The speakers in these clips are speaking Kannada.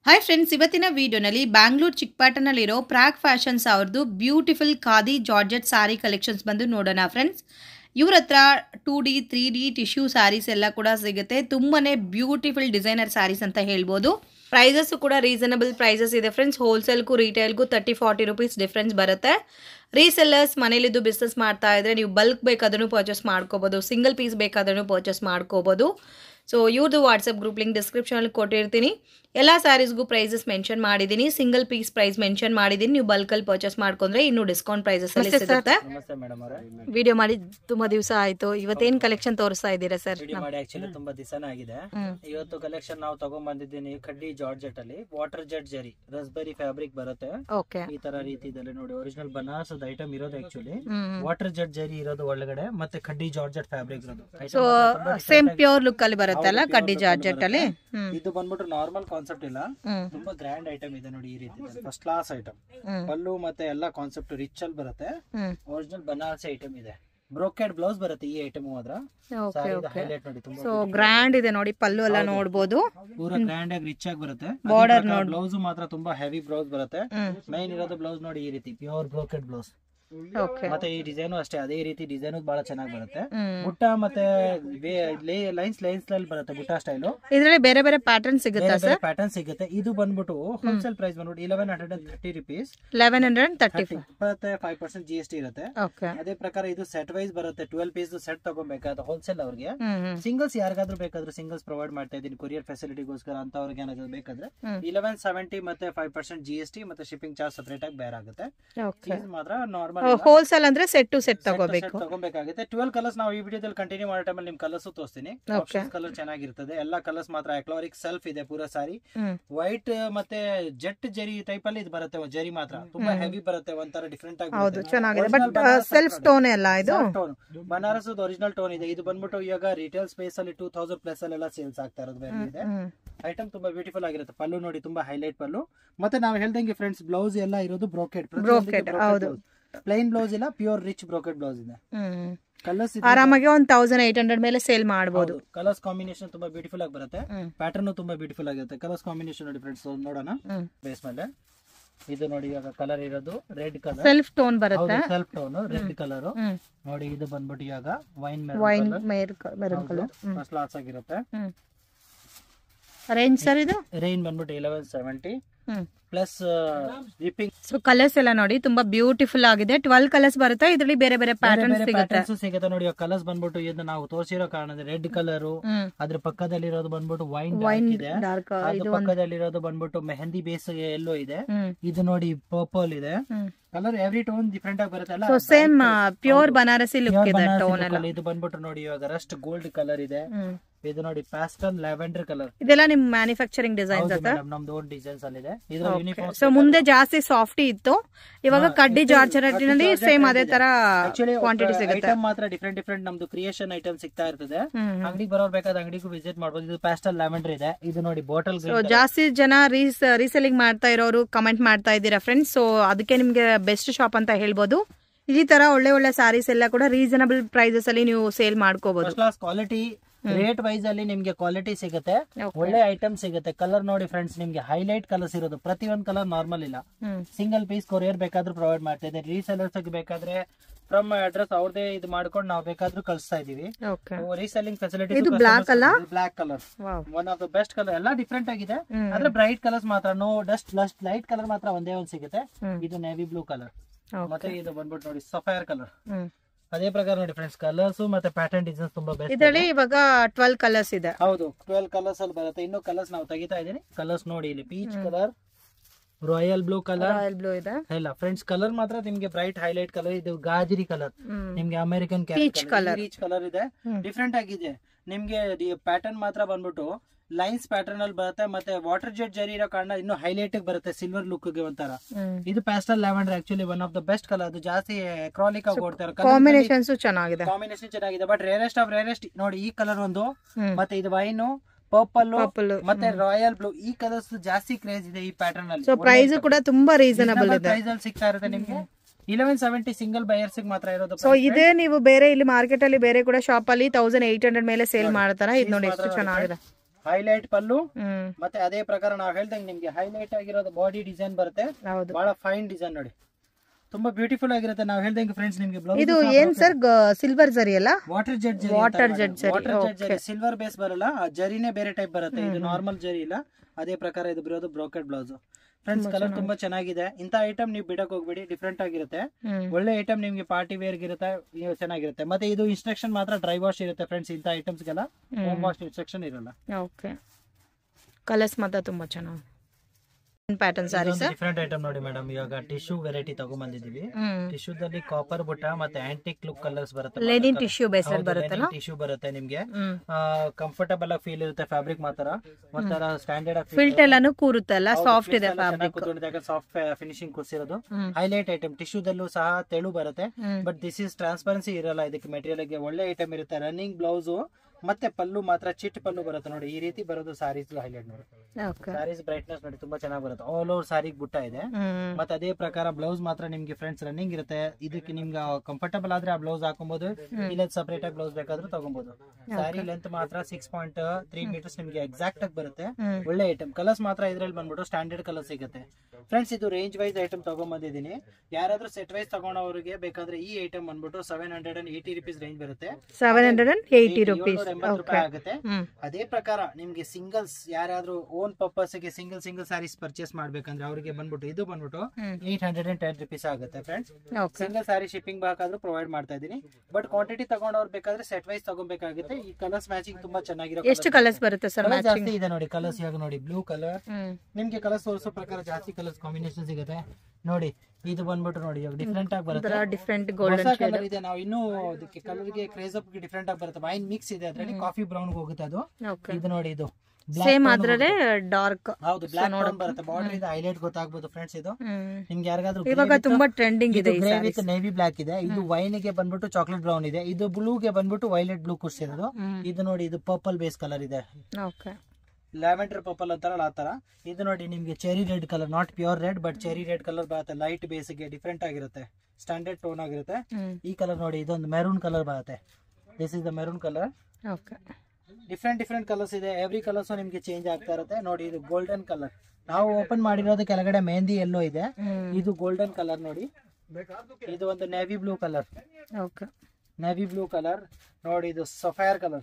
ಹಾಯ್ ಫ್ರೆಂಡ್ಸ್ ಇವತ್ತಿನ ವಿಡಿಯೋನಲ್ಲಿ ಬ್ಯಾಂಗ್ಳೂರ್ ಚಿಕ್ಕಪೇಟನಲ್ಲಿರೋ ಪ್ರಾಗ್ ಫ್ಯಾಷನ್ಸ್ ಅವ್ರದ್ದು beautiful khadi georgette sari collections ಬಂದು ನೋಡೋಣ ಫ್ರೆಂಡ್ಸ್ ಇವ್ರ ಹತ್ರ two D three D tissue saris ಎಲ್ಲ ಕೂಡ ಸಿಗುತ್ತೆ ತುಂಬಾನೇ ಬ್ಯೂಟಿಫುಲ್ ಡಿಸೈನರ್ ಸ್ಯಾರೀಸ್ ಅಂತ ಹೇಳ್ಬೋದು ಪ್ರೈಸಸ್ಸು ಕೂಡ ರೀಸನಬಲ್ ಪ್ರೈಸಸ್ ಇದೆ ಫ್ರೆಂಡ್ಸ್ ಹೋಲ್ಸೇಲ್ಗೂ ರಿಟೇಲ್ಗೂ ತರ್ಟಿ ಫಾರ್ಟಿ ರುಪೀಸ್ ಡಿಫ್ರೆನ್ಸ್ ಬರುತ್ತೆ ರೀಸೆಲ್ಲರ್ಸ್ ಮನೇಲಿದ್ದು ಬಿಸ್ನೆಸ್ ಮಾಡ್ತಾ ಇದ್ರೆ ನೀವು ಬಲ್ಕ್ ಬೇಕಾದ್ರೂ ಪರ್ಚೇಸ್ ಮಾಡ್ಕೋಬೋದು ಸಿಂಗಲ್ ಪೀಸ್ ಬೇಕಾದ್ರೂ ಪರ್ಚೇಸ್ ಮಾಡ್ಕೋಬೋದು ಸೊ ಇವ್ರದ್ದು ವಾಟ್ಸಪ್ ಗ್ರೂಪ್ ಲಿಂಕ್ ಡಿಸ್ಕ್ರಿಪ್ಷನಲ್ಲಿ ಕೊಟ್ಟಿರ್ತೀನಿ ಎಲ್ಲ ಸ್ಯಾರೀಸ್ಗೂ ಪ್ರೈಸಸ್ ಮೆನ್ಷನ್ ಮಾಡಿದ್ದೀನಿ ಸಿಂಗಲ್ ಪೀಸ್ ಪ್ರೈಸ್ ಮೆನ್ಷನ್ ಮಾಡಿದ್ದೀನಿ ನೀವು ಬಲ್ಕಲ್ಲಿ ಪರ್ಚೇಸ್ ಮಾಡ್ಕೊಂಡ್ರೆ ಇನ್ನೂ ಡಿಸ್ಕೌಂಟ್ ಪ್ರೈಸಸ್ ಅಲ್ಲಿ ಸಿಗುತ್ತೆ ನಮಸ್ತೆ ಮೇಡಮ್ ಅವರೇ ವಿಡಿಯೋ ಮಾಡಿ ತುಂಬಾ ದಿವಸ ಆಯ್ತು ಇವತ್ತೇನ್ ಕಲೆಕ್ಷನ್ ತೋರಿಸ್ತಾ ಇದ್ದೀರಾ ಸರ್ ವಿಡಿಯೋ ಮಾಡಿ ಆಕ್ಚುಲಿ ತುಂಬಾ ದಿವಸನೇ ಆಗಿದೆ ಇವತ್ತು ಕಲೆಕ್ಷನ್ ನಾವು ತಗೊಂಡ್ ಬಂದಿದ್ದೀನಿ ಕಡ್ಡಿ ಜಾರ್ಜೆಟ್ ಅಲ್ಲಿ water jet zari raspberry fabric ಬರುತ್ತೆ ಓಕೆ ಈ ತರ ರೀತಿದಲ್ಲಿ ನೋಡಿ ಒರಿಜಿನಲ್ ಬನಾರಸದ ಐಟಮ್ ಇರೋದು ಆಕ್ಚುಲಿ ವಾಟರ್ ಜೆಟ್ ಜರಿ ಇರೋದು ಒಳಗಡೆ ಮತ್ತೆ ಕಡ್ಡಿ ಜಾರ್ಜೆಟ್ ಫ್ಯಾಬ್ರಿಕ್ ಇರೋದು Item ಸೊ ಮಾತ್ರ ತುಂಬಾ ಸೇಮ್ different ಆಗಿ- ಪ್ಯೂರ್ ಲುಕ್ ಅಲ್ಲಿ ಬರುತ್ತಲ್ಲ ಹೌದು, ಕಡ್ಡಿ pure look ಜಾರ್ಜೆಟ್ ಅಲ್ಲಿ ಬರುತ್ತೆ. ಹ್ಮ್ ಇದು ಬಂದ್ಬಿಟ್ಟು ನಾರ್ಮಲ್ ಕಾನ್ಸೆಪ್ಟ್ ಇಲ್ಲ ಹ್ಮ್ ತುಂಬಾ ಗ್ರ್ಯಾಂಡ್ ಐಟಮ್ ಇದೆ ನೋಡಿ ಈ ರೀತಿ first class item hmm pallu ಮತ್ತೆ ಎಲ್ಲ ಕಾನ್ಸೆಪ್ಟ್ ರಿಚ್ ಅಲ್ಲಿ ಬರುತ್ತೆ ಹ್ಮ್ ಒರಿಜಿನಲ್ ಬನಾರಸಿ ಐಟಮ್ ಇದೆ ಬ್ರೋಕೆಡ್ ಬ್ಲೌಸ್ ಬರುತ್ತೆ ಈ ಐಟಮ್ ಮಾತ್ರ ಓಕೆ ಸಾರಿ ಓಕೆ ಹೈಲೈಟ್ ನೋಡಿ ತುಂಬಾ ಸೊ ಗ್ರ್ಯಾಂಡ್ ಇದೆ ನೋಡಿ ಪಲ್ಲು ಎಲ್ಲ ನೋಡ್ಬೋದು ಪೂರ ಗ್ರ್ಯಾಂಡ್ ಆಗಿ ರಿಚ್ ಆಗಿ ಬರುತ್ತೆ Border ಬ್ಲೌಸ್ ಮಾತ್ರ ತುಂಬಾ ಹೆವಿ ಬ್ಲೌಸ್ ಬರುತ್ತೆ ಹ್ಮ್ ಮೈನ್ ಇರೋದು ಬ್ಲೌಸ್ ನೋಡಿ ಈ ರೀತಿ ಪ್ಯೂರ್ ಬ್ರೋಕೆಡ್ ಬ್ಲೌಸ್ ಓಕೆ ಮತ್ತೆ ಈ ಡಿಸೈನು ಅಷ್ಟೇ ಅದೇ ರೀತಿ ಡಿಸೈನು ಬಹಳ ಚೆನ್ನಾಗಿ ಬರುತ್ತೆ ಹ್ಮ್ ಬುಟ್ಟ ಮತ್ತೆ ಲೈನ್ಸ್ ಲೈನ್ಸ್ ಸ್ಟೈಲ್ ಬರುತ್ತೆ ಬುಟ್ಟ ಸ್ಟೈಲು ಇದ್ರಲ್ಲಿ ಬೇರೆ ಬೇರೆ ಪ್ಯಾಟರ್ನ್ ಸಿಗುತ್ತಾ ಸರ್ ಪ್ಯಾಟರ್ನ್ ಸಿಗುತ್ತೆ ಇದು ಬಂದ್ಬಿಟ್ಟು ಹೋಲ್ಸೇಲ್ ಪ್ರೈಸ್ ಬಂದ್ಬಿಟ್ಟು eleven hundred and thirty rupees eleven hundred thirty ಮತ್ತೆ five percent G S T ಇರುತ್ತೆ ಓಕೆ ಅದೇ ಪ್ರಕಾರ ಇದು ಸೆಟ್ ವೈಸ್ ಬರುತ್ತೆ ಟ್ವೆಲ್ ಪೀಸ್ ಸೆಟ್ ತಗೋಬೇಕಾದ್ರೆ ಹೋಲ್ಸೇಲ್ ಅವ್ರಿಗೆ ಹ್ಮ್ ಹ್ಮ್ ಸಿಂಗಲ್ಸ್ ಯಾರಿಗಾದ್ರೂ ಬೇಕಾದ್ರೆ ಸಿಂಗಲ್ಸ್ ಪ್ರೊವೈಡ್ ಮಾಡ್ತಾ ಇದ್ದೀನಿ ಕೊರಿಯರ್ ಫೆಸಿಲಿಟಿಗೋಸ್ಕರ ಅಂತವ್ರಿಗೆ ಏನಾದ್ರು ಬೇಕಾದ್ರೆ ಹ್ಮ್. ಇಲೆವೆನ್ ಸೆವೆಂಟಿ ಮತ್ತೆ five percent G S T ಮತ್ತೆ ಶಿಪ್ಪಿಂಗ್ ಚಾರ್ಜ್ ಸಪರೇಟ್ ಆಗಿ ಬೇರೆ ಆಗುತ್ತೆ ಓಕೆ ಚೀಸ್ ಮಾತ್ರ ನಾರ್ಮಲ್ ಹೋಲ್ಸೇಲ್ ಅಂದ್ರೆ ಸೆಟ್ ಟು ಸೆಟ್ ತಗೋಬೇಕು ತಗೋಬೇಕಾಗುತ್ತೆ ಟ್ವೆಲ್ ಕಲರ್ಸ್ ನಾವು ಈ ವಿಡಿಯೋದಲ್ಲಿ ಕಂಟಿನ್ಯೂ ಮಾಡೋ ಟೈಮಲ್ಲಿ ನಿಮ್ ಕಲರ್ಸ್ ತೋರಿಸ್ತೀನಿ Okay. ಕಲರ್ ಚೆನ್ನಾಗಿರ್ತದೆ ಎಲ್ಲ ಕಲರ್ಸ್ ಮಾತ್ರ ಅಕ್ಲಾರಿಕ್ ಸೆಲ್ಫ್ ಇದೆ ಪೂರ ಸಾರಿ ಹ್ಮ್ ವೈಟ್ ಮತ್ತೆ ಜೆಟ್ ಜರಿ ಟೈಪ್ ಅಲ್ಲಿ ಇದು ಬರುತ್ತೆ ಜರಿ ಮಾತ್ರ ತುಂಬಾ ಹೆವಿ ಬರುತ್ತೆ ಒಂಥರ ಡಿಫ್ರೆಂಟ್ ಆಗಿ ಹೌದು ಬರುತ್ತೆ. ಚೆನ್ನಾಗಿದೆ Original ಬಟ್ ಬನಾರಸ್ ಸೆಲ್ಫ್ ಹಾಕೋದು. ಟೋನ್ ಅಲ್ಲ ಇದು Self tone. Banaras original tone ಇದೆ ಇದು ಬಂದ್ಬಿಟ್ಟು ಇವಾಗ ರಿಟೇಲ್ ಸ್ಪೇಸ್ ಅಲ್ಲಿ ಟೂ ತೌಸಂಡ್ ಪ್ಲಸ್ ಅಲ್ಲೆಲ್ಲ ಸೇಲ್ಸ್ ಆಗ್ತಾ ಇರೋದು ಬೇರೆ ಇದೆ ಹ್ಮ್ ಐಟಮ್ ತುಂಬಾ ಬ್ಯೂಟಿಫುಲ್ ಆಗಿರುತ್ತೆ ಪಲ್ಲು ನೋಡಿ ತುಂಬಾ ಹೈಲೈಟ್ ಪಲ್ಲು ಮತ್ತೆ ನಾವು ಹೇಳ್ದಂಗೆ ಫ್ರೆಂಡ್ಸ್ ಬ್ಲೌಸ್ ಎಲ್ಲ ಇರೋದು ಬ್ರೋಕೆಡ್ Brocade, ಹೌದು. ಪ್ಲೈನ್ ಬ್ಲೌಸ್ ಇಲ್ಲ ಪ್ಯೂರ್ ರಿಚ್ ಬ್ರೋಕೆಡ್ ಬ್ಲೌಸ್ ಇದೆ ಹ್ಮ್ ಕಲರ್ಸ್ ಆರಾಮಾಗಿ ಒಂದ್ ತೌಸಂಡ್ ಏಟ್ ಹಂಡ್ರೆಡ್ ಮೇಲೆ ಸೇಲ್ ಮಾಡಬಹುದು ಕಲರ್ಸ್ ಕಾಂಬಿನೇಷನ್ ತುಂಬಾ ಬ್ಯೂಟಿಫುಲ್ ಆಗಿ ಬರುತ್ತೆ ಹ್ಮ್ ಪ್ಯಾಟರ್ನ್ ತುಂಬಾ ಬ್ಯೂಟಿಫುಲ್ ಆಗಿರುತ್ತೆ ಕಲರ್ಸ್ ಕಾಂಬಿನೇಷನ್ ನೋಡಿ ಫ್ರೆಂಡ್ಸ್ ನೋಡೋಣ ಹ್ಮ್ ಬೇಸ್ ಮೇಲೆ ಇದು ನೋಡಿ ಇವಾಗ ಕಲರ್ ಇರೋದು ರೆಡ್ ಕಲರ್ ಸೆಲ್ಫ್ ಟೋನ್ ಬರುತ್ತೆ ಸೆಲ್ಫ್ ಟೋನ್ ರೆಡ್ ಕಲರ್ ಹ್ಮ್ ನೋಡಿ ಇದು ಬಂದ್ಬಿಟ್ಟು ಇವಾಗ ವೈನ್ ವೈನ್ ಮೇರ್ ಮೆರೂನ್ ಕಲರ್ ಫಸ್ಟ್ ಲಾಸ್ ಆಗಿರುತ್ತೆ ಹ್ಮ್ ರೇಂಜ್ ಸರ್ ಇದು ರೈನ್ ಬಂದ್ಬಿಟ್ಟು ಇಲೆವೆನ್ ಸೆವೆಂಟಿ ಹ್ಮ್ ಪ್ಲಸ್ ಜಿಪ್ಪಿಂಗ್ ಸೊ ಕಲರ್ಸ್ ಎಲ್ಲ ನೋಡಿ ತುಂಬಾ ಬ್ಯೂಟಿಫುಲ್ ಆಗಿದೆ ಟ್ವೆಲ್ ಕಲರ್ಸ್ ಬರುತ್ತೆ ಇದ್ರಲ್ಲಿ ಬೇರೆ ಬೇರೆ ಪ್ಯಾಟರ್ನ್ ಸಿಗುತ್ತೆ ಪ್ಯಾಟರ್ನ್ಸ್ ಸಿಗುತ್ತೆ ನೋಡಿ ಕಲರ್ಸ್ ಬಂದ್ಬಿಟ್ಟು ಇದು ನಾವು ತೋರಿಸಿರೋ ಕಾರಣ ರೆಡ್ ಕಲರ್ ಹ್ಮ್ ಅದ್ರ ಪಕ್ಕದಲ್ಲಿರೋದು ಬಂದ್ಬಿಟ್ಟು ವೈನ್ ವೈನ್ ಇದೆ ಡಾರ್ಕ್ ಅದ್ರ ಇದು ಒಂದು ಪಕ್ಕದಲ್ಲಿರೋದು ಬಂದ್ಬಿಟ್ಟು ಮೆಹಂದಿ ಬೇಸ್ ಎಲ್ಲೋ ಇದೆ ಹ್ಮ್ ಇದು ನೋಡಿ ಪರ್ಪಲ್ ಇದೆ ಹ್ಮ್ ಕಲರ್ ಎವ್ರಿ ಟೋನ್ ಡಿಫ್ರೆಂಟ್ ಆಗಿ ಬರುತ್ತೆ ಅಲ್ಲ so same pure Banarasi look Pure ಇದೆ ಬನಾರಸಿ ಟೋನ್ look ಎಲ್ಲ ಅಲ್ಲಿ ಇದು ಬಂದ್ಬಿಟ್ಟು ನೋಡಿ ಇವಾಗ ರಸ್ಟ್ ಗೋಲ್ಡ್ ಕಲರ್ ಇದೆ ಹ್ಮ್ ಇದು ನೋಡಿ ಪ್ಯಾಸ್ಟಲ್ ಲ್ಯಾವೆಂಡರ್ ಕಲರ್ ಇದೆಲ್ಲ ನಿಮ್ ಮ್ಯಾನುಫ್ಯಾಕ್ಚರಿಂಗ್ ಡಿಸೈನ್ಸ್ ಅಂತ ನಮ್ದು ಓನ್ ಡಿಸೈನ್ಸ್ ಅಲ್ಲಿ ಇದೆ ಇದ್ರ ಯೂನಿಫಾರ್ಮ್ ಸೊ ಮುಂದೆ ಜಾಸ್ತಿ ಸಾಫ್ಟಿ ಇತ್ತು ಇವಾಗ ಕಡ್ಡಿ ಜಾರ್ಜರಟಿನಲ್ಲಿ ಸೇಮ್ ಅದೇ ತರ ಕ್ವಾಂಟಿಟಿ ಸಿಗುತ್ತೆ ಐಟಮ್ ಮಾತ್ರ ಡಿಫ್ರೆಂಟ್ ಡಿಫ್ರೆಂಟ್ ನಮ್ದು ಕ್ರಿಯೇಷನ್ ಐಟಮ್ ಸಿಗ್ತಾ ಇರ್ತದೆ ಹ್ಮ್ ಅಂಗಡಿಗೆ ಬರೋರ್ ಬೇಕಾದ ಅಂಗಡಿಗೂ ವಿಸಿಟ್ ಮಾಡಬಹುದು ಇದು ಪ್ಯಾಸ್ಟಲ್ ಲ್ಯಾವೆಂಡರ್ ಇದೆ ಇದು ನೋಡಿ ಬಾಟಲ್ ಸೊ ಜಾಸ್ತಿ ಜನ ರೀಸ್ ರೀಸೆಲ್ಲಿಂಗ್ ಮಾಡ್ತಾ ಇರೋರು ಕಮೆಂಟ್ ಮಾಡ್ತಾ ಇದ್ದೀರಾ ಫ್ರೆಂಡ್ಸ್ ಸೊ ಅದಕ್ಕೆ ನಿಮ್ಗೆ ಬೆಸ್ಟ್ ಶಾಪ್ ಅಂತ ಹೇಳ್ಬೋದು ಈ ತರ ಒಳ್ಳೆ ಒಳ್ಳೆ ಸಾರೀಸ್ ಎಲ್ಲ ಕೂಡ ರೀಸನಬಲ್ ಪ್ರೈಸಸ್ ಅಲ್ಲಿ ನೀವು ಸೇಲ್ ಮಾಡ್ಕೋಬಹುದು first class quality rate wise ಅಲ್ಲಿ ನಿಮ್ಗೆ ಕ್ವಾಲಿಟಿ ಸಿಗುತ್ತೆ ಒಳ್ಳೆ ಐಟಮ್ ಸಿಗುತ್ತೆ ಕಲರ್ ನೋಡಿ ಫ್ರೆಂಡ್ಸ್ ನಿಮ್ಗೆ ಹೈಲೈಟ್ ಕಲರ್ಸ್ ಇರೋದು ಪ್ರತಿ ಒಂದ್ ಕಲರ್ ನಾರ್ಮಲ್ ಇಲ್ಲ ಹ್ಮ್ ಸಿಂಗಲ್ ಪೀಸ್ ಕೊರಿಯರ್ ಬೇಕಾದ್ರೂ ಪ್ರೊವೈಡ್ ಮಾಡ್ತಾ ಇದ್ದಾರೆ ರೀಸೆಲರ್ಸ್ ಬೇಕಾದ್ರೆ ಫ್ರಮ್ ಅಡ್ರೆಸ್ ಅವ್ರದೇ ಇದು ಮಾಡ್ಕೊಂಡು ನಾವು ಬೇಕಾದ್ರೂ ಕಳಿಸ್ತಾ ಇದೀವಿ ಓಕೆ ರೀಸೆಲ್ಲಿಂಗ್ ಫೆಸಿಲಿಟಿ ಇದು black ಅಲ್ಲ? Black colour wow one of the best colour ಎಲ್ಲ ಡಿಫ್ರೆಂಟ್ ಆಗಿದೆ ಹ್ಮ್. ಆದ್ರೆ ಬ್ರೈಟ್ ಕಲರ್ಸ್ ಮಾತ್ರ ನೋ ಡಸ್ಟ್ ಲಸ್ಟ್ ಲೈಟ್ ಕಲರ್ ಮಾತ್ರ ಒಂದೇ ಒಂದ್ ಸಿಗುತ್ತೆ ಹ್ಮ್ ಇದು ನೇವಿ ಬ್ಲೂ ಕಲರ್ Okay. ಮತ್ತೆ ಇದು ಬಂದ್ಬಿಟ್ಟು ನೋಡಿ ಸಫೈರ್ ಕಲರ್ ಹ್ಮ್ ಅದೇ ಪ್ರಕಾರ ನೋಡಿ ಫ್ರೆಂಡ್ಸ್ ಕಲರ್ಸ್ ಮತ್ತೆ ಪ್ಯಾಟರ್ನ್ ಡಿಸೈನ್ಸ್ ತುಂಬಾ ಬೆಸ್ಟ್ ಇದರಲ್ಲಿ ಇವಾಗ ಟ್ವೆಲ್ ಕಲರ್ಸ್ ಇದೆ ಹೌದು ಟ್ವೆಲ್ ಕಲರ್ಸ್ ಅಲ್ಲಿ ಬರುತ್ತೆ ಇನ್ನು ಕಲರ್ಸ್ ನಾವು ತೆಗಿತಾ ಇದೀನಿ ಕಲರ್ಸ್ ನೋಡಿ ಇಲ್ಲಿ peach colour royal blue colour royal blue ಇದೆ ಇಲ್ಲ ಫ್ರೆಂಡ್ಸ್ ಕಲರ್ ಮಾತ್ರ ನಿಮ್ಗೆ ಬ್ರೈಟ್ ಹೈಲೈಟ್ ಕಲರ್ ಇದು ಗಾಜರಿ ಕಲರ್ ಹ್ಮ್ ನಿಮ್ಗೆ American Peach colour. Peach colour ಇದೆ ಹ್ಮ್. ಡಿಫ್ರೆಂಟ್ ಆಗಿದೆ ನಿಮ್ಗೆ ಪ್ಯಾಟರ್ನ್ ಮಾತ್ರ ಬಂದ್ಬಿಟ್ಟು ಲೈನ್ಸ್ ಪ್ಯಾಟರ್ನ್ ಅಲ್ಲಿ ಬರುತ್ತೆ ಮತ್ತೆ ವಾಟರ್ ಜೆಟ್ ಜರಿ ಇರೋ ಕಾರಣ ಇನ್ನು ಹೈಲೈಟ್ ಬರುತ್ತೆ ಸಿಲ್ವರ್ ಲುಕ್ ಗೆ ಒಂಥರ ಹ್ಮ್ ಇದು pastel lavender actually one of the best colour ಅದು ಜಾಸ್ತಿ ಕ್ರಾಲಿಕ್ ಆಗಿ ಓಡ್ತಾರೆ ಕಾಂಬಿನೇಷನ್ಸ್ ಚೆನ್ನಾಗಿದೆ ಕಾಂಬಿನೇಷನ್ ಚೆನ್ನಾಗಿದೆ ಬಟ್ ರೇರೆಸ್ಟ್ ಆಫ್ ರೇರೆಸ್ಟ್ ನೋಡಿ ಈ ಕಲರ್ ಒಂದು ಹ್ಮ್ ಮತ್ತೆ ಇದು ವೈನು ಪರ್ಪಲ್ ಪರ್ಪಲ್ ಮತ್ತೆ ರಾಯಲ್ ಬ್ಲೂ ಈ ಕಲರ್ಸ್ ಜಾಸ್ತಿ ಕ್ರೇಜ್ ಇದೆ ಈ ಪ್ಯಾಟರ್ನ್ ಅಲ್ಲಿ ಸೊ ಪ್ರೈಸ್ ಕೂಡ ತುಂಬಾ ರೀಸನಬಲ್ ಇದೆ ಪ್ರೈಸ್ ಅಲ್ಲಿ ಸಿಗ್ತಾ ಇರುತ್ತೆ ನಿಮ್ಗೆ ಇಲೆವೆನ್ ಸೆವೆಂಟಿ ಸಿಂಗಲ್ ಬಯರ್ಸ್ ಮಾತ್ರ ಇರೋದು ಸೊ ಇದೇ ನೀವು ಬೇರೆ ಇಲ್ಲಿ ಮಾರ್ಕೆಟ್ ಅಲ್ಲಿ ಬೇರೆ ಕೂಡ ಶಾಪ್ ಅಲ್ಲಿ ತೌಸಂಡ್ ಏಟ್ ಹಂಡ್ರೆಡ್ ಮೇಲೆ ಸೇಲ್ ಮಾಡ್ತಾರ ಇದು ನೋಡಿ ಎಷ್ಟು ಚೆನ್ನಾಗಿದೆ ಹೈಲೈಟ್ ಪಲ್ಲು ಹ್ಮ್ ಮತ್ತೆ ಅದೇ ಪ್ರಕಾರ ನಾವು ಹೇಳ್ದಂಗೆ ನಿಮ್ಗೆ ಹೈಲೈಟ್ ಆಗಿರೋದು ಬಾಡಿ ಡಿಸೈನ್ ಬರುತ್ತೆ ಹೌದು ಬಹಳ ಫೈನ್ ಡಿಸೈನ್ ನೋಡಿ ತುಂಬಾ ಬ್ಯೂಟಿಫುಲ್ ಆಗಿರುತ್ತೆ ನಾವು ಹೇಳ್ದಂಗೆ ಫ್ರೆಂಡ್ಸ್ ನಿಮ್ಗೆ ಬ್ಲೌಸ್ ಇದು ಏನ್ ಸರ್ ಸಿಲ್ವರ್ ಜರಿ ಅಲ್ಲ water jet zari Water jet zari, water jet okay. Zari silver base ಬರಲ್ಲ ಆ ಜರಿನೇ ಬೇರೆ ಟೈಪ್ ಬರುತ್ತೆ ಇದು ನಾರ್ಮಲ್ ಜರಿ ಇಲ್ಲ ಅದೇ ಪ್ರಕಾರ ಇದು ಬರೋದು ಬ್ರೋಕೆಟ್ ಬ್ಲೌಸ್ ಫ್ರೆಂಡ್ಸ್ ಕಲರ್ ತುಂಬಾ ಚೆನ್ನಾಗಿದೆ ಇಂಥ ಐಟಮ್ ನೀವು ಬಿಡಕ್ ಹೋಗ್ಬೇಡಿ ಡಿಫ್ರೆಂಟ್ ಆಗಿರುತ್ತೆ ಹ್ಮ್ ಒಳ್ಳೆ ಐಟಮ್ ನಿಮ್ಗೆ ಪಾರ್ಟಿ ವೇರ್ ಇರುತ್ತೆ ಇದು ಚೆನ್ನಾಗಿರುತ್ತೆ ಮತ್ತೆ ಇದು ಇನ್ಸ್ಟ್ರಕ್ಷನ್ ಮಾತ್ರ ಡ್ರೈ ವಾಶ್ ಇರುತ್ತೆ ಫ್ರೆಂಡ್ಸ್ ಇಂಥ ಐಟಮ್ಸ್ ಗೆಲ್ಲ ಹೋಮ್ ವಾಶ್ ಇನ್ಸ್ಟ್ರಕ್ಷನ್ ಇರಲ್ಲ ಓಕೆ ಕಲರ್ಸ್ ಮಾತ್ರ ತುಂಬಾ ಚೆನ್ನಾಗಿ pattern sari sir different item ನೋಡಿ ಮೇಡಮ್ ಇವಾಗ ಟಿಶ್ಯೂ ವೆರೈಟಿ ತಗೊಂಡ್ಬಂದಿದೀವಿ ಹ್ಮ್ ಟಿಶ್ಯೂದಲ್ಲಿ ಕಾಪರ್ ಬುಟ್ಟ ಮತ್ತೆ ಆಂಟಿಕ್ ಲುಕ್ ಕಲರ್ಸ್ ಬರುತ್ತೆ ಲೆನಿನ್ ಟಿಶ್ಯೂ ಬೇಸಲ್ಲಿ ಬರುತ್ತಲ್ಲ ಟಿಶ್ಯೂ ಬರುತ್ತೆ ನಿಮ್ಗೆ ಹ್ಮ್ ಕಂಫರ್ಟಬಲ್ ಆಗಿ ಫೀಲ್ ಇರುತ್ತೆ ಫ್ಯಾಬ್ರಿಕ್ ಮಾತ್ರ ಒಂಥರ ಸ್ಟ್ಯಾಂಡರ್ಡ್ ಆಗಿ ಫಿಲ್ಟ್ ಎಲ್ಲಾನು ಕೂರುತ್ತಲ್ಲ ಸಾಫ್ಟ್ ಇದೆ ಫ್ಯಾಬ್ರಿಕ್ ಸಾಫ್ಟ್ ಫಿನಿಶಿಂಗ್ ಕೊಡ್ಸಿರೋದು ಹ್ಮ್ ಹೈಲೈಟ್ ಐಟಮ್ ಟಿಶ್ಯೂದಲ್ಲೂ ಸಹ ತೆಳು ಬರುತ್ತೆ ಹ್ಮ್ ಬಟ್ ದಿಸ್ ಇಸ್ ಟ್ರಾನ್ಸ್ಪರೆನ್ಸಿ ಇರಲ್ಲ ಇದಕ್ಕೆ ಮೆಟೀರಿಯಲ್ ಗೆ ಒಳ್ಳೆ ಐಟಮ್ ಇರುತ್ತೆ ರನ್ನಿಂಗ್ ಬ್ಲೌಸ್ ಮತ್ತೆ ಪಲ್ಲು ಮಾತ್ರ ಚಿಟ್ ಪಲ್ಲು ಬರುತ್ತೆ ನೋಡಿ ಈ ರೀತಿ ಬರೋದು ಸಾರೀಸ್ ಹೈಲೈಟ್ ನೋಡಿ ಓಕೆ ಸಾರೀಸ್ ಬ್ರೈಟ್ನೆಸ್ ನೋಡಿ ತುಂಬಾ ಚೆನ್ನಾಗಿ ಬರುತ್ತೆ ಆಲ್ ಓವರ್ ಸಾರಿಗೆ ಬುಟ್ಟ ಇದೆ ಹ್ಮ್ ಮತ್ತೆ ಅದೇ ಪ್ರಕಾರ ಬ್ಲೌಸ್ ಮಾತ್ರ ನಿಮ್ಗೆ ಫ್ರೆಂಡ್ಸ್ ರನ್ನಿಂಗ್ ಇರುತ್ತೆ ಇದಕ್ಕೆ ನಿಮ್ಗೆ ಕಂಫರ್ಟಬಲ್ ಆದ್ರೆ ಆ ಬ್ಲೌಸ್ ಹಾಕೊಬಹುದು ಇಲ್ಲ ಸಪರೇಟ್ ಆಗಿ ಬ್ಲೌಸ್ ಬೇಕಾದ್ರೂ ತಗೊಬಹುದು ಸ್ಯಾರಿ ಲೆಂತ್ ಮಾತ್ರ ಸಿಕ್ಸ್ ಪಾಯಿಂಟ್ ತ್ರೀ ಮೀಟರ್ಸ್ ನಿಮ್ಗೆ ಎಕ್ಸಾಕ್ಟ್ ಆಗಿ ಬರುತ್ತೆ ಹ್ಮ್ ಒಳ್ಳೆ ಐಟಮ್ ಕಲರ್ಸ್ ಮಾತ್ರ ಇದ್ರಲ್ಲಿ ಬಂದ್ಬಿಟ್ಟು ಸ್ಟ್ಯಾಂಡರ್ಡ್ ಕಲರ್ ಸಿಗುತ್ತೆ ಫ್ರೆಂಡ್ಸ್ ಇದು ರೇಂಜ್ ವೈಸ್ ಐಟಮ್ ತಗೊಂಬಂದಿದ್ದೀನಿ ಯಾರಾದ್ರೂ ಸೆಟ್ ವೈಸ್ ತಗೊಂಡವರಿಗೆ ಬೇಕಾದ್ರೆ ಈ ಐಟಮ್ ಬಂದ್ಬಿಟ್ಟು seven hundred and eighty rupees range ಬರುತ್ತೆ seven hundred and eighty rupees ಏಳ್ನೂರ ಎಂಬತ್ತು ರೂಪಾಯಿ ಆಗುತ್ತೆ ಹ್ಮ್ ಅದೇ ಪ್ರಕಾರ ನಿಮ್ಗೆ ಸಿಂಗಲ್ಸ್ ಯಾರಾದ್ರೂ ಓನ್ ಪರ್ಪಸ್ ಗೆ ಸಿಂಗಲ್ ಸಿಂಗಲ್ ಸ್ಯಾರೀಸ್ ಪರ್ಚೇಸ್ ಮಾಡ್ಬೇಕಂದ್ರೆ ಅವರಿಗೆ ಬಂದ್ಬಿಟ್ಟು ಇದು ಬಂದ್ಬಿಟ್ಟು ಹ್ಮ್ eight hundred and ten rupees ಆಗುತ್ತೆ friends okay single sari shipping ಬೇಕಾದ್ರೂ ಪ್ರೊವೈಡ್ ಮಾಡ್ತಾ ಇದೀನಿ ಬಟ್ ಕ್ವಾಂಟಿಟಿ ತಗೊಂಡವ್ರು ಬೇಕಾದ್ರೆ ಸೆಟ್ ವೈಸ್ ತಗೊಬೇಕಾಗುತ್ತೆ ಈ ಕಲರ್ಸ್ ಮ್ಯಾಚಿಂಗ್ ತುಂಬಾ ಚೆನ್ನಾಗಿರೋ ಎಷ್ಟು ಕಲರ್ಸ್ ಬರುತ್ತೆ ಸರ್ colour ಮ್ಯಾಚಿಂಗ್ ಜಾಸ್ತಿ ಇದೆ ನೋಡಿ ಕಲರ್ಸ್ ಇವಾಗ ನೋಡಿ ಬ್ಲೂ ಕಲರ್ ಹ್ಮ್ ನಿಮ್ಗೆ ಕಲರ್ಸ್ ತೋರಿಸೋ ಪ್ರಕಾರ ಜಾಸ್ತಿ ಕಲರ್ಸ್ ಕಾಂಬಿನೇಷನ್ ಸಿಗುತ್ತೆ ನೋಡಿ ಇದು ಬಂದ್ಬಿಟ್ಟು ನೋಡಿ ಇವಾಗ ಡಿಫ್ರೆಂಟ್ ಆಗಿ ಬರುತ್ತೆ ಡಿಫ್ರೆಂಟ್ ಹೊಸ ಗೋಲ್ಡನ್ ಶೇಡ್ ಕಲರ್ ಇದೆ ನಾವು ಇನ್ನೂ ಅದಕ್ಕೆ ಕಲರ್ ಗೆ ಕ್ರೇಜ್ ಅಪ್ ಡಿಫ್ರೆಂಟ್ ಆಗಿ ಬರುತ್ತೆ ವೈನ್ ಮಿಕ್ಸ್ ಇದೆ ಅದ್ರಲ್ಲಿ ಕಾಫಿ ಬ್ರೌನ್ ಹೋಗುತ್ತೆ ಅದು ಓಕೆ ಇದು ನೋಡಿ ಇದು Black ಸೇಮ್ tone ಅದ್ರಲ್ಲೇ ಡಾರ್ಕ್ ಹೌದು ಬ್ಲಾಕ್ ಟೋನ್ ಬರುತ್ತೆ ಬಾರ್ಡರ್ ಇದೆ ಹೈಲೈಟ್ ಗೊತ್ತಾಗ್ಬೋದು ಫ್ರೆಂಡ್ಸ್ ಇದು ಹ್ಮ್ ನಿಮ್ಗೆ ಯಾರಿಗಾದ್ರೂ ಇವಾಗ ತುಂಬಾ ಟ್ರೆಂಡಿಂಗ್ ಇದೆ ಈ grey sari with navy black ಇದೆ ಇದು ವೈನ್ ಗೆ ಬಂದ್ಬಿಟ್ಟು ಚಾಕ್ಲೇಟ್ ಬ್ರೌನ್ ಇದೆ ಇದು ಬ್ಲೂ ಗೆ ಬಂದ್ಬಿಟ್ಟು ವೈಲೆಟ್ ಬ್ಲೂ ಕುರ್ಸಿರೋದು ಹ್ಮ್ ಇದು ನೋಡಿ ಇದು ಪರ್ಪಲ್ ಬೇಸ್ ಕಲರ್ ಇದೆ ಓಕೆ ಲ್ಯಾವೆಂಡರ್ ಪರ್ಪಲ್ ಅಂತಾರಲ್ಲ ಆ ತರ ಇದು ನೋಡಿ ನಿಮ್ಗೆ cherry red colour not pure red but cherry red colour ಬರುತ್ತೆ ಲೈಟ್ ಬೇಸ್ ಗೆ ಡಿಫ್ರೆಂಟ್ ಆಗಿರುತ್ತೆ ಸ್ಟ್ಯಾಂಡರ್ಡ್ ಟೋನ್ ಆಗಿರುತ್ತೆ ಹ್ಮ್ ಈ ಕಲರ್ ನೋಡಿ ಇದೊಂದು ಮೆರೂನ್ ಕಲರ್ ಬರುತ್ತೆ this is the maroon colour okay different different colours ಇದೆ ಎವ್ರಿ ಕಲರ್ಸ್ ನಿಮ್ಗೆ ಚೇಂಜ್ ಆಗ್ತಾ ಇರುತ್ತೆ ನೋಡಿ ಇದು ಗೋಲ್ಡನ್ ಕಲರ್ ನಾವು ಓಪನ್ ಮಾಡಿರೋದು ಕೆಳಗಡೆ ಮೆಹಂದಿ ಎಲ್ಲೋ ಇದೆ ಹ್ಮ್ ಇದು ಗೋಲ್ಡನ್ ಕಲರ್ ನೋಡಿ ಇದು ಒಂದು navy blue colour okay navy blue colour ನೋಡಿ ಇದು ಸಫೈರ್ ಕಲರ್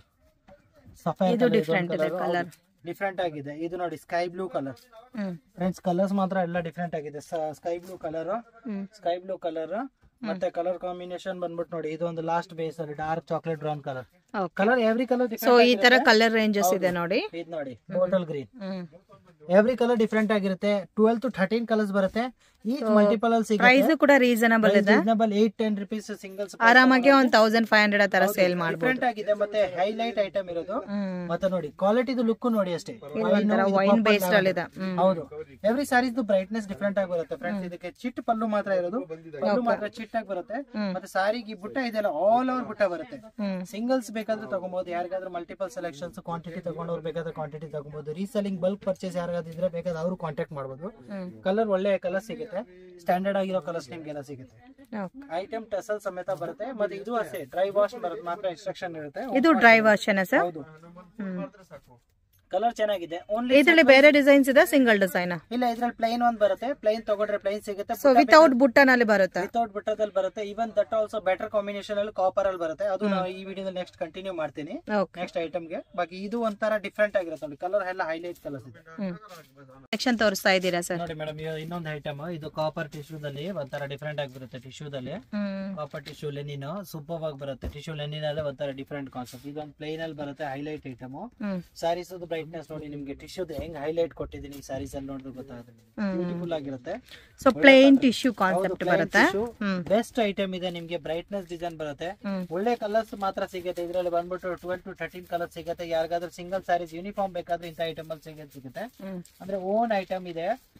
ಸಫೈರ್ ಇದು different ಇದೆ colour. ಡಿಫ್ರೆಂಟ್ ಆಗಿದೆ ಇದು ನೋಡಿ ಸ್ಕೈ ಬ್ಲೂ ಕಲರ್ ಹ್ಮ್ ಫ್ರೆಂಡ್ಸ್ ಕಲರ್ಸ್ ಮಾತ್ರ ಎಲ್ಲ ಡಿಫ್ರೆಂಟ್ ಆಗಿದೆ ಸ್ಕೈ ಬ್ಲೂ ಕಲರ್ ಹ್ಮ್ ಸ್ಕೈ ಬ್ಲೂ ಕಲರ್ ಮತ್ತೆ ಕಲರ್ ಕಾಂಬಿನೇಷನ್ ಬಂದ್ಬಿಟ್ಟು ನೋಡಿ ಇದು ಒಂದು ಲಾಸ್ಟ್ ಬೇಸ್ ಅಲ್ಲಿ dark chocolate brown colour okay colour every colour so ಈ ತರ ಕಲರ್ ರೇಂಜಸ್ ಇದೆ ನೋಡಿ ಇದು ನೋಡಿ ಟೋಟಲ್ ಗ್ರೀನ್ ಹ್ಮ್ ಎವ್ರಿ ಕಲರ್ ಡಿಫ್ರೆಂಟ್ ಆಗಿರುತ್ತೆ ಟ್ವೆಲ್ ಟು ಥರ್ಟೀನ್ ಕಲರ್ಸ್ ಬರುತ್ತೆ ಈ ಮಲ್ಟಿಪಲ್ ಅಲ್ಲಿ ಪ್ರೈಸ್ ಸಿಗುತ್ತೆ ಕೂಡ ರೀಸನಬಲ್ ಇದೆ reasonable eight ten rupees singles ಆರಾಮಾಗಿ ಒಂದ್ ತೌಸಂಡ್ ಫೈವ್ ಹಂಡ್ರೆಡ್ ಆ ತರ ಸೇಲ್ ಮಾಡ್ಬೋದು ಡಿಫ್ರೆಂಟ್ ಆಗಿದೆ ಮತ್ತೆ ಹೈಲೈಟ್ ಐಟಮ್ ಇರೋದು ಹ್ಮ್ ಮತ್ತೆ ನೋಡಿ ಕ್ವಾಲಿಟಿದು ಲುಕ್ ನೋಡಿ ಅಷ್ಟೇ ಒಂಥರ ವೈನ್ ಬೇಸ್ಡ್ ಅಲ್ಲಿ ಇದೆ ಹ್ಮ್ ಹೌದು ಎವ್ರಿ ಸಾರೀಸ್ ಬ್ರೈಟ್ನೆಸ್ ಡಿಫ್ರೆಂಟ್ ಆಗಿ ಬರುತ್ತೆ ಫ್ರೆಂಡ್ಸ್ ಇದಕ್ಕೆ ಚಿಟ್ ಪಲ್ಲು ಮಾತ್ರ ಇರೋದು ಪಲ್ಲು ಮಾತ್ರ ಚಿಟ್ ಆಗಿ ಬರುತ್ತೆ ಹ್ಮ್. ಮತ್ತೆ ಸಾರಿಗೆ ಬುಟ್ಟ ಇದೆಲ್ಲ ಆಲ್ ಓವರ್ ಬುಟ್ಟ ಬರುತ್ತೆ ಹ್ಮ್ ಸಿಂಗಲ್ಸ್ ಬೇಕಾದ್ರೆ ತಗೊಬಹುದು ಯಾರಿಗಾದ್ರೂ ಮಲ್ಟಿಪಲ್ ಸೆಲೆಕ್ಷನ್ಸ್ ಕ್ವಾಂಟಿಟಿ ತಗೊಂಡವ್ರು ಬೇಕಾದ್ರೆ ಕ್ವಾಂಟಿಟಿ ತಗೊಬಹುದು ರೀಸೆಲಿಂಗ್ ಬಲ್ಕ್ ಪರ್ಚೇಸ್ ಯಾರಿಗಾದ್ರೂ ಇದ್ರೆ ಬೇಕಾದ್ರೆ ಅವರು ಕಾಂಟ್ಯಾಕ್ಟ್ ಮಾಡಬಹುದು ಹ್ಮ್ ಕಲರ್ ಒಳ್ಳೆ ಕಲರ್ ಸಿಗುತ್ತೆ ಸ್ಟ್ಯಾಂಡರ್ಡ್ ಆಗಿರೋ ಕಲರ್ಸ್ ನಿಮ್ಗೆಲ್ಲ ಸಿಗುತ್ತೆ Okay. ಐಟಮ್ ಟಸಲ್ ಸಮೇತ ಬರುತ್ತೆ ಮತ್ತೆ ಇದು ಅಷ್ಟೇ ಡ್ರೈ ವಾಶ್ ಬರುತ್ತೆ ಮಾತ್ರ ಇನ್ಸ್ಟ್ರಕ್ಷನ್ ಇರುತ್ತೆ ಇದು ಡ್ರೈ ವಾಶ್ ಸರ್ ಹೌದು ಹ್ಮ್ ಕಲರ್ ಚೆನ್ನಾಗಿದೆ ಓನ್ಲಿ ಇದ್ರಲ್ಲಿ ಬೇರೆ ಡಿಸೈನ್ಸ್ ಇದೆ ಸಿಂಗಲ್ ಡಿಸೈನ್ ಇಲ್ಲ ಇದ್ರಲ್ಲಿ ಪ್ಲೈನ್ ಒಂದ್ ಬರುತ್ತೆ ಪ್ಲೈನ್ ತಗೊಂಡ್ರೆ ಪ್ಲೈನ್ ಸಿಗುತ್ತೆ ಸೊ ವಿತೌಟ್ ಬುಟ್ಟನಲ್ಲಿ ಬರುತ್ತೆ ವಿತೌಟ್ ಬುಟ್ಟದಲ್ಲಿ ಬರುತ್ತೆ even that also better combination ಅಲ್ಲಿ ಕಾಪರ್ ಅಲ್ಲಿ ಬರುತ್ತೆ ಅದು ನಾವು ಈ ವಿಡಿಯೋದಲ್ಲಿ ನೆಕ್ಸ್ಟ್ ಕಂಟಿನ್ಯೂ ಮಾಡ್ತೀನಿ ಓಕೆ ನೆಕ್ಸ್ಟ್ ಐಟಮ್ಗೆ ಬಾಕಿ ಇದು ಒಂಥರ ಡಿಫ್ರೆಂಟ್ ಆಗಿರುತ್ತೆ ನೋಡಿ ಕಲರ್ ಎಲ್ಲ ಹೈಲೈಟ್ ಕಲರ್ಸ್ ಇದೆ ಹ್ಮ್ ಸೆಕ್ಷನ್ ತೋರಿಸ್ತಾ ಇದ್ದೀರಾ ಸರ್ ನೋಡಿ ಮೇಡಮ್ ಇನ್ನೊಂದು ಐಟಮ್ ಇದು ಕಾಪರ್ ಟಿಶ್ಯೂದಲ್ಲಿ ಒಂಥರ ಡಿಫ್ರೆಂಟ್ ಆಗಿ ಬರುತ್ತೆ ಟಿಶ್ಯೂದಲ್ಲಿ ಹ್ಮ್ ಕಾಪರ್ ಟಿಶ್ಯೂ ಲೆನಿನ್ ಸೂಪರ್ ಆಗಿ ಬರುತ್ತೆ ಟಿಶ್ಯೂ ಲೆನಿನ್ ಅಲ್ಲೇ ಒಂಥರ ಡಿಫ್ರೆಂಟ್ ಕಾನ್ಸೆಪ್ಟ್ ಇದೊಂದು ಪ್ಲೇನ್ ಅಲ್ಲಿ ಬರುತ್ತೆ ಹೈಲೈಟ್ ಐಟಮ್ ಹ್ಮ್ ಸ್ಯಾರೀಸ್ ಬ್ರೈಟ್ನೆಸ್ ನೋಡಿ ನಿಮ್ಗೆ ಟಿಶ್ಯೂದ್ ಹೆಂಗ್ ಹೈಲೈಟ್ ಕೊಟ್ಟಿದ್ದೀನಿ ಈ ಸ್ಯಾರೀಸ್ ಅಲ್ಲಿ ನೋಡಿದ್ರೆ ಗೊತ್ತಾಗುತ್ತೆ ಹ್ಮ್. ಬ್ಯೂಟಿಫುಲ್ ಆಗಿರುತ್ತೆ ಸೊ ಪ್ಲೇನ್ ಟಿಶ್ಯೂ ಕಾನ್ಸೆಪ್ಟ್ ಬರುತ್ತೆ ಹ್ಮ್ ಬೆಸ್ಟ್ ಐಟಮ್ ಇದೆ ನಿಮ್ಗೆ ಬ್ರೈಟ್ನೆಸ್ ಡಿಸೈನ್ ಬರುತ್ತೆ ಹ್ಮ್ ಒಳ್ಳೆ ಕಲರ್ಸ್ ಮಾತ್ರ ಸಿಗುತ್ತೆ ಇದರಲ್ಲಿ ಬಂದ್ಬಿಟ್ಟು ಟ್ವೆಲ್ ಟು ಥರ್ಟೀನ್ ಕಲರ್ ಸಿಗುತ್ತೆ ಯಾರಿಗಾದ್ರೂ ಸಿಂಗಲ್ ಸ್ಯಾರೀಸ್ ಯೂನಿಫಾರ್ಮ್ ಬೇಕಾದ್ರೆ ಇಂಥ ಐಟಮ್ ಅಲ್ಲಿ ಸಿಗುತ್ತೆ ಸಿಗುತ್ತೆ ಹ್ಮ್ ಅಂದ್ರೆ ಓನ್ ಐಟಮ್ ಇದೆ